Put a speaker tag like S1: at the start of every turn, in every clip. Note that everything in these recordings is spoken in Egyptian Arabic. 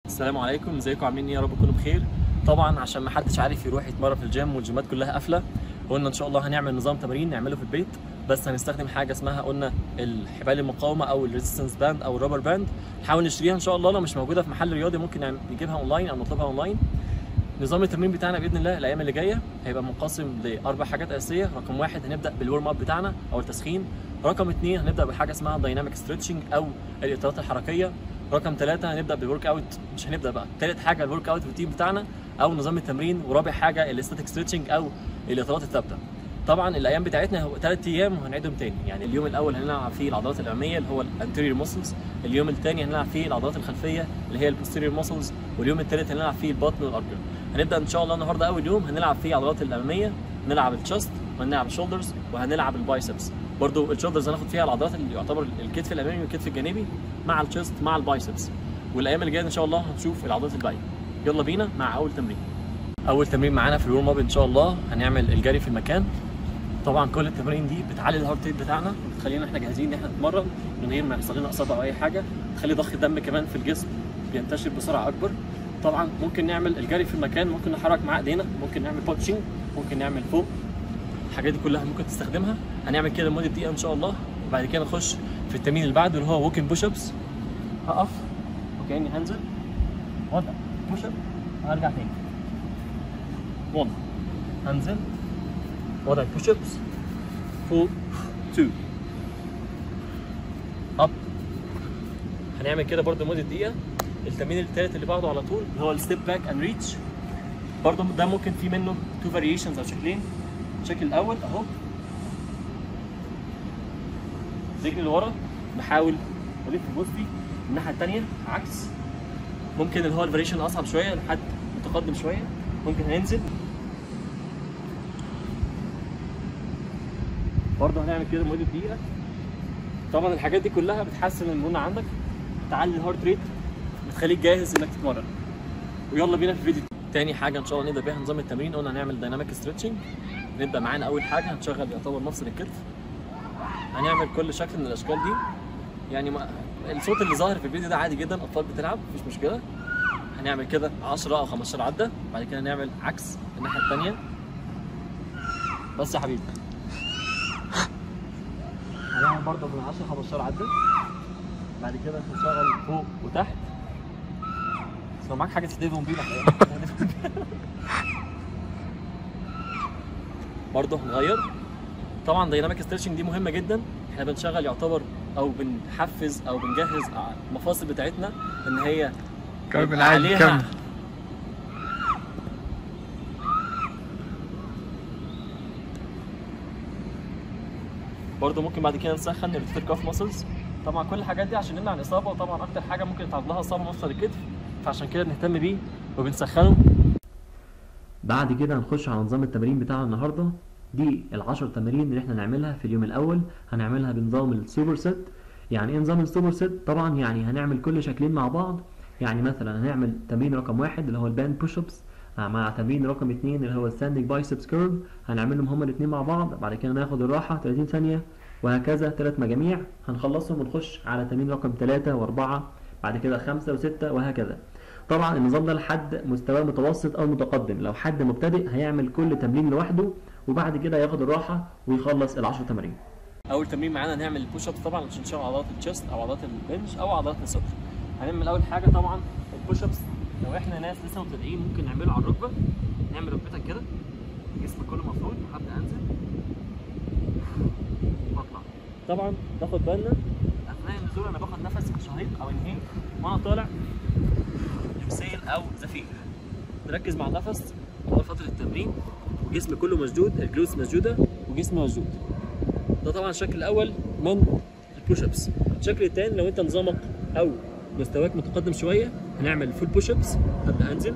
S1: السلام عليكم ازيكم عاملين ايه يا رب تكونوا بخير طبعا عشان ما حدش عارف يروح يتمرن في الجيم والجيمات كلها قافله قلنا ان شاء الله هنعمل نظام تمارين نعمله في البيت بس هنستخدم حاجه اسمها قلنا الحبال المقاومه او الريزيستنس باند او الرابر باند نحاول نشتريها ان شاء الله لو مش موجوده في محل رياضي ممكن نعم- نجيبها اونلاين او نطلبها اونلاين نظام التمرين بتاعنا باذن الله الايام اللي جايه هيبقى منقسم لاربع حاجات اساسيه رقم واحد هنبدا بالورم اب بتاعنا او التسخين رقم اثنين هنبدا بحاجه اسمها دايناميك ستريتشنج او الاطارات الحركيه رقم ثلاثة هنبدا بالورك اوت مش هنبدا بقى ثالث حاجه الورك اوت روتين بتاعنا او نظام التمرين ورابع حاجه الاستاتيك ستريتشنج او الاطارات الثابته طبعا الايام بتاعتنا هو ثلاث ايام وهنعيدهم تاني يعني اليوم الاول هنلعب فيه العضلات الاماميه اللي هو الانتيريور ماسلز اليوم الثاني هنلعب فيه العضلات الخلفيه اللي هي البوستيريور ماسلز واليوم الثالث هنلعب فيه البطن والارجل هنبدا ان شاء الله النهارده اول يوم هنلعب فيه العضلات الاماميه نلعب الشست وهنلعب الشولدرز وهنلعب البايسبس برضو الشولدرز هناخد فيها العضلات اللي يعتبر الكتف الامامي والكتف الجانبي مع الشست مع البايسبس والايام اللي جايه ان شاء الله هنشوف العضلات الباقيه يلا بينا مع اول تمرين اول تمرين معانا في الورم اب ان شاء الله هنعمل الجري في المكان طبعا كل التمارين دي بتعلي الهارت ريت بتاعنا بتخلينا احنا جاهزين ان احنا نتمرن من غير ما يحصل لنا اصابه او اي حاجه تخلي ضخ الدم كمان في الجسم بينتشر بسرعه اكبر طبعا ممكن نعمل الجري في المكان ممكن نحرك مع ايدينا ممكن نعمل بوتشنج ممكن نعمل فوق الحاجات دي كلها ممكن تستخدمها هنعمل كده لمده دقيقه ان شاء الله وبعد كده نخش في التمرين اللي بعده اللي هو ووكن بوش ابس هقف وكاني هنزل وضع بوش اب وهرجع تاني وضع هنزل وضع بوش ابس فوق 2 اب هنعمل كده برضو لمده دقيقه التمرين الثالث اللي بعده على طول اللي هو الستيب باك اند ريتش برضو ده ممكن في منه تو فاريشنز او شكلين الشكل الاول اهو رجلي لورا بحاول الف بوستي الناحيه الثانيه عكس ممكن اللي هو الفاريشن اصعب شويه لحد متقدم شويه ممكن هننزل برضه هنعمل كده لمده دقيقه طبعا الحاجات دي كلها بتحسن المرونه عندك تعلي الهارت ريت بتخليك جاهز انك تتمرن ويلا بينا في الفيديو تاني حاجه ان شاء الله نبدا بيها نظام التمرين قلنا هنعمل دايناميك ستريتشنج نبدا معانا اول حاجه هنشغل يعتبر مفصل الكتف هنعمل كل شكل من الاشكال دي يعني ما الصوت اللي ظاهر في الفيديو ده عادي جدا اطفال بتلعب مفيش مشكله هنعمل كده 10 او 15 عده بعد كده نعمل عكس الناحيه الثانيه بس يا حبيبي هنعمل برضه من 10 15 عده بعد كده هنشغل فوق وتحت بس لو معاك حاجه تدفهم بيها برضه هنغير طبعا دايناميك ستريتشنج دي مهمه جدا احنا بنشغل يعتبر او بنحفز او بنجهز المفاصل بتاعتنا ان هي
S2: كمل
S1: يبقى
S2: عادي
S1: عليها
S2: كمل
S1: برضه ممكن بعد كده نسخن الروتيتر كاف ماسلز طبعا كل الحاجات دي عشان نمنع الاصابه وطبعا اكتر حاجه ممكن يتعرض لها اصابه مفصل الكتف فعشان كده بنهتم بيه وبنسخنه بعد كده هنخش على نظام التمارين بتاعنا النهارده دي العشر تمارين اللي احنا نعملها في اليوم الاول هنعملها بنظام السوبر سيت يعني ايه نظام السوبر سيت طبعا يعني هنعمل كل شكلين مع بعض يعني مثلا هنعمل تمرين رقم واحد اللي هو الباند بوش ابس مع تمرين رقم اتنين اللي هو الستاندنج بايسبس كيرف هنعملهم هما الاتنين مع بعض بعد كده ناخد الراحة 30 ثانية وهكذا ثلاث مجاميع هنخلصهم ونخش على تمرين رقم ثلاثة وأربعة بعد كده خمسة وستة وهكذا طبعا النظام ده لحد مستوى متوسط أو متقدم لو حد مبتدئ هيعمل كل تمرين لوحده وبعد كده ياخد الراحة ويخلص العشر تمارين اول تمرين معانا هنعمل البوش ابس طبعا عشان نشغل عضلات الشيست او عضلات البنش او عضلات الصدر هنعمل اول حاجه طبعا البوش ابس لو احنا ناس لسه مبتدئين ممكن نعمله على الركبه نعمل ركبتك كده جسمك كله مفروض هبدا انزل واطلع طبعا باخد بالنا اثناء النزول انا باخد نفس شهيق او انهيل وانا طالع اكسيل او زفير نركز مع النفس طوال فتره التمرين وجسمي كله مشدود الجلوس مسدوده وجسمي مشدود ده طبعا الشكل الاول من البوش ابس الشكل الثاني لو انت نظامك او مستواك متقدم شويه هنعمل فول بوش ابس هبدا انزل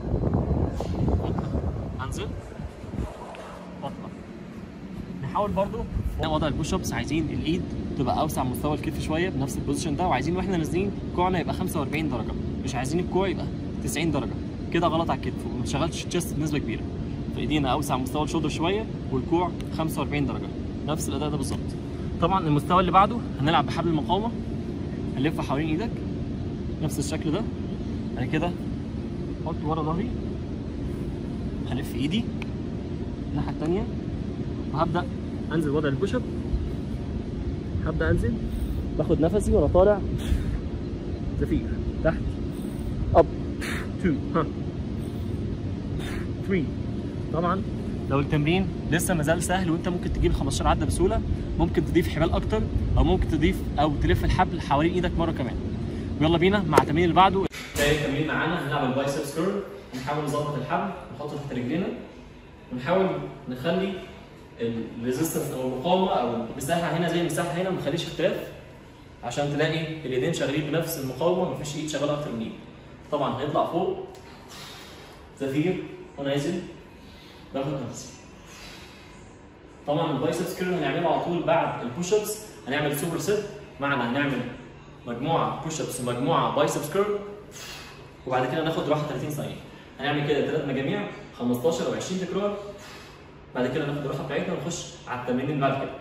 S1: واطلع انزل واطلع نحاول برضو ده وضع البوش ابس عايزين الايد تبقى اوسع من مستوى الكتف شويه بنفس البوزيشن ده وعايزين واحنا نازلين كوعنا يبقى 45 درجه مش عايزين الكوع يبقى 90 درجه كده غلط على الكتف وما تشغلش الشيست بنسبه كبيره فايدينا اوسع من مستوى الشولدر شويه والكوع 45 درجه نفس الاداء ده بالظبط طبعا المستوى اللي بعده هنلعب بحبل المقاومه هنلف حوالين ايدك نفس الشكل ده بعد كده احط ورا ظهري هلف ايدي الناحيه التانيه وهبدا انزل وضع البوش اب هبدا انزل باخد نفسي وانا طالع زفير تحت اب 2 ها 3 طبعا لو التمرين لسه مازال سهل وانت ممكن تجيب 15 عده بسهوله ممكن تضيف حبال اكتر او ممكن تضيف او تلف الحبل حوالين ايدك مره كمان ويلا بينا مع التمرين اللي بعده تاني تمرين معانا هنلعب البايسبس كيرل هنحاول نظبط الحبل نحطه تحت رجلينا ونحاول نخلي الريزيستنس او المقاومه او المساحه هنا زي المساحه هنا ما نخليش اختلاف عشان تلاقي اليدين شغالين بنفس المقاومه مفيش ايد شغاله اكتر من ايد طبعا هيطلع فوق زفير ونازل باخد نفسي طبعا البايسبس كيرل هنعمله على طول بعد البوش ابس هنعمل سوبر سيت معنا هنعمل مجموعه بوش ابس ومجموعه بايسبس كيرل وبعد كده ناخد راحه 30 ثانيه هنعمل كده ثلاث مجاميع 15 او 20 تكرار بعد كده ناخد الراحه بتاعتنا ونخش على التمرين بعد كده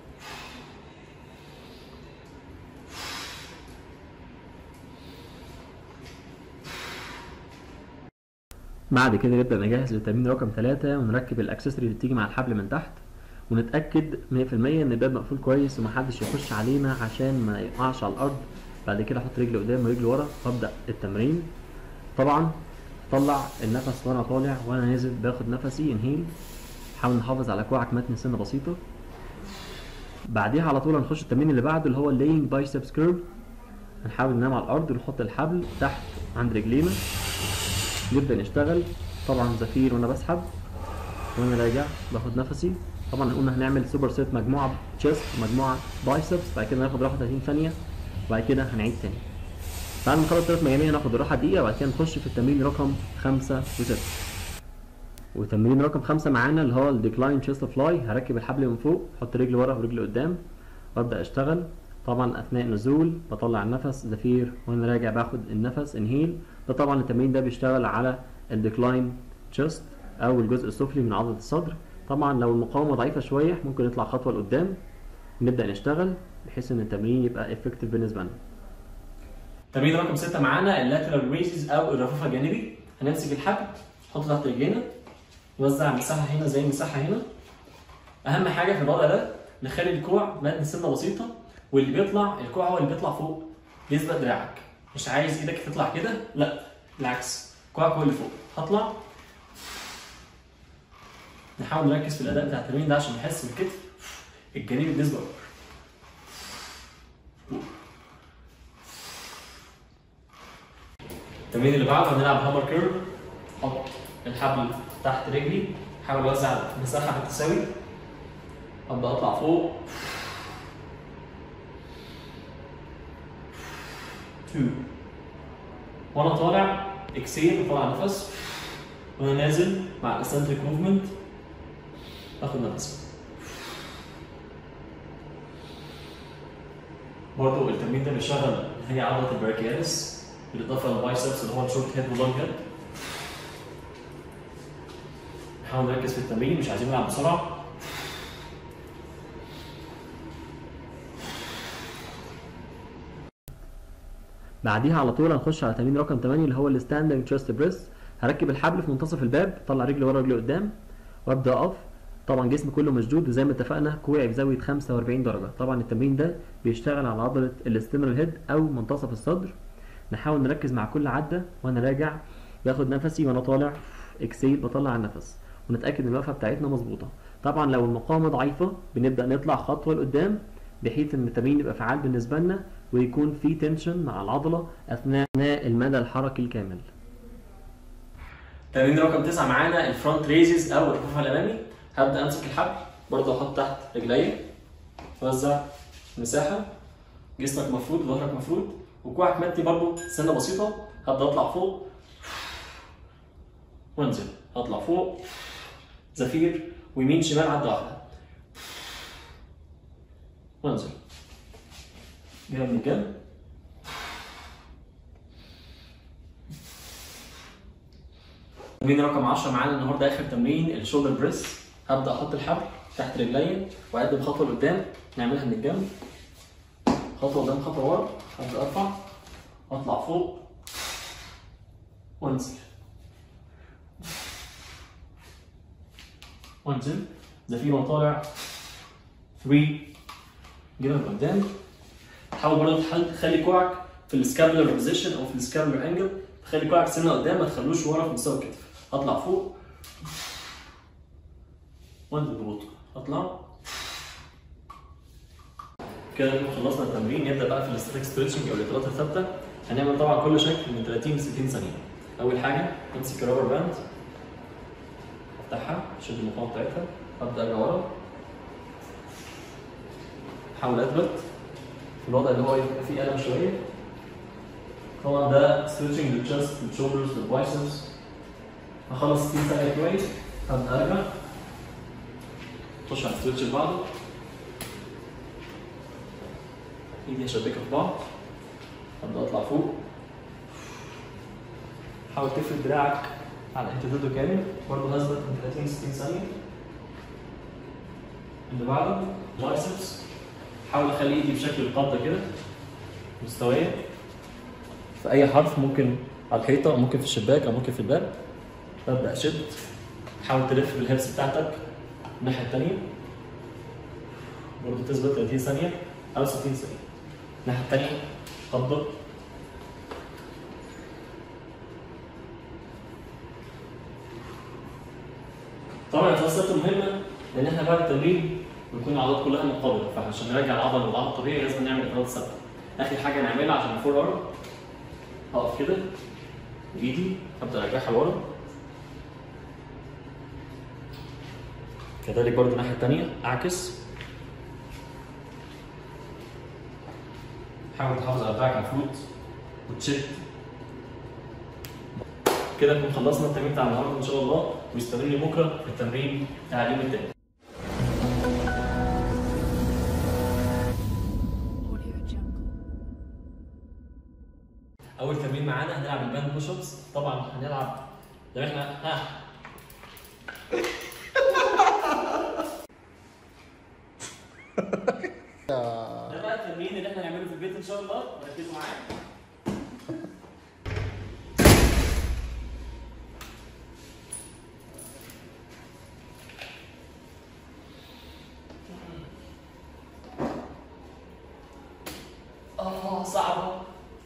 S1: بعد كده نبدا نجهز للتمرين رقم 3 ونركب الاكسسوري اللي بتيجي مع الحبل من تحت ونتاكد 100% ان الباب مقفول كويس ومحدش يخش علينا عشان ما يقعش على الارض بعد كده احط رجلي قدام ورجلي ورا وابدا التمرين طبعا طلع النفس وانا طالع وانا نازل باخد نفسي انهيل حاول نحافظ على كوعك متن سنه بسيطه بعديها على طول هنخش التمرين اللي بعده اللي هو اللينج بايسبس كيرل هنحاول ننام على الارض ونحط الحبل تحت عند رجلينا نبدا نشتغل طبعا زفير وانا بسحب وانا راجع باخد نفسي طبعا قلنا هنعمل سوبر سيت مجموعه تشيست ومجموعه بايسبس بعد كده ناخد راحه 30 ثانيه وبعد كده هنعيد تاني بعد ما نخلص ثلاث مجاميع ناخد راحه دقيقه وبعد كده نخش في التمرين رقم خمسة وستة وتمرين رقم خمسة معانا اللي هو الديكلاين تشيست فلاي هركب الحبل من فوق احط رجلي ورا ورجلي قدام وابدا اشتغل طبعا اثناء النزول بطلع النفس زفير وانا راجع باخد النفس انهيل ده طبعا التمرين ده بيشتغل على الديكلاين تشيست او الجزء السفلي من عضله الصدر طبعا لو المقاومه ضعيفه شويه ممكن نطلع خطوه لقدام نبدا نشتغل بحيث ان التمرين يبقى افكتيف بالنسبه لنا تمرين رقم 6 معانا اللاترال ريزز او الرفوف الجانبي هنمسك الحبل نحطه تحت رجلينا نوزع المساحه هنا زي المساحه هنا اهم حاجه في الوضع ده نخلي الكوع متن سنه بسيطه واللي بيطلع الكوع هو اللي بيطلع فوق يثبت دراعك مش عايز ايدك تطلع كده لا بالعكس كوعك هو اللي فوق هطلع نحاول نركز في الاداء بتاع التمرين ده عشان نحس بالكتف الجانبي بنسبه اكبر التمرين اللي بعده هنلعب هامر كيرف احط الحبل تحت رجلي احاول اوزع المساحه بالتساوي ابدا اطلع فوق 2 وانا طالع اكسير وطلع نفس وانا نازل مع الاسنتريك موفمنت اخد نفس برضه التمرين ده بيشغل هي عضله البراكيالس بالاضافه للبايسبس اللي هو الشورت هيد واللونج هيد نحاول نركز في التمرين مش عايزين نلعب بسرعه بعديها على طول هنخش على تمرين رقم 8 اللي هو الستاندنج تشيست بريس هركب الحبل في منتصف الباب طلع رجلي ورا رجلي قدام وابدا اقف طبعا جسمي كله مشدود وزي ما اتفقنا كوعي بزاويه 45 درجه طبعا التمرين ده بيشتغل على عضله الاستمرال هيد او منتصف الصدر نحاول نركز مع كل عده وانا راجع باخد نفسي وانا طالع اكسيل بطلع النفس ونتاكد ان الوقفه بتاعتنا مظبوطه طبعا لو المقاومه ضعيفه بنبدا نطلع خطوه لقدام بحيث ان التمرين يبقى فعال بالنسبه لنا ويكون في تنشن مع العضله اثناء المدى الحركي الكامل تمرين رقم 9 معانا الفرونت ريزز او الرفوف الامامي هبدا امسك الحبل برضه احط تحت رجليا اوزع مساحه جسمك مفروض ظهرك مفروض وكوعك متني برضه سنه بسيطه هبدا اطلع فوق وانزل هطلع فوق زفير ويمين شمال عدة واحدة وانزل جنب من الجنب تمرين رقم 10 معانا النهارده اخر تمرين الشولدر بريس هبدا احط الحبل تحت رجليا واقدم خطوه لقدام نعملها من الجنب خطوه قدام خطوه ورا هبدا ارفع اطلع فوق وانزل وانزل زفير وانا طالع 3 جيبها لقدام حاول برضه تحل- تخلي كوعك في السكابلر بوزيشن او في السكابلر انجل تخلي كوعك سنه قدام ما تخلوش ورا في مستوى الكتف اطلع فوق وانزل ببطء اطلع كده نكون خلصنا التمرين نبدا بقى في الاستاتيك ستريتشنج او الاطالات الثابته هنعمل طبعا كل شكل من 30 ل 60 ثانيه اول حاجه امسك الرابر باند افتحها شد المقاومه بتاعتها ابدا ارجع ورا احاول اثبت في الوضع اللي هو يبقى فيه الم شويه طبعا ده ستريتشنج للشست للشولدرز للبايسبس هخلص 60 ثانيه كويس هبدا ارجع خش على الستريتش اللي بعده ايدي اشبكها في بعض ابدا اطلع فوق حاول تفرد دراعك على امتداده كامل برضه هثبت من 30 ل 60 ثانيه اللي بعده بايسبس حاول اخلي ايدي بشكل القبضه كده مستويه في اي حرف ممكن على الحيطه او ممكن في الشباك او ممكن في الباب ببدا اشد حاول تلف بالهيبس بتاعتك الناحيه الثانيه برضه تثبت 30 ثانيه او 60 ثانيه الناحيه الثانيه قبضه طبعا التوسط مهمه لان احنا بعد التمرين بتكون العضلات كلها منقبضه فعشان نرجع العضله للوضعها الطبيعي لازم نعمل اطالات ثابته اخر حاجه نعملها عشان الفور ارم هقف كده بايدي ابدا ارجعها لورا كذلك برضه الناحيه الثانيه اعكس حاول تحافظ على دراعك مفروض وتشد كده نكون خلصنا التمرين بتاع النهارده ان شاء الله واستنوني بكره في التمرين بتاع اليوم التاني
S2: Audio Jungle.
S1: اول تمرين معانا هنلعب الباند بوش ابس طبعا هنلعب لو احنا ها ده بقى التمرين اللي احنا هنعمله في البيت ان شاء الله ركزوا معايا اه صعبه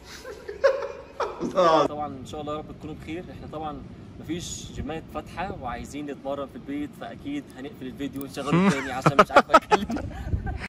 S1: طبعا ان شاء الله يا رب تكونوا بخير احنا طبعا مفيش جيمات فاتحه وعايزين نتمرن في البيت فاكيد هنقفل الفيديو ونشغله تاني عشان مش عارف اتكلم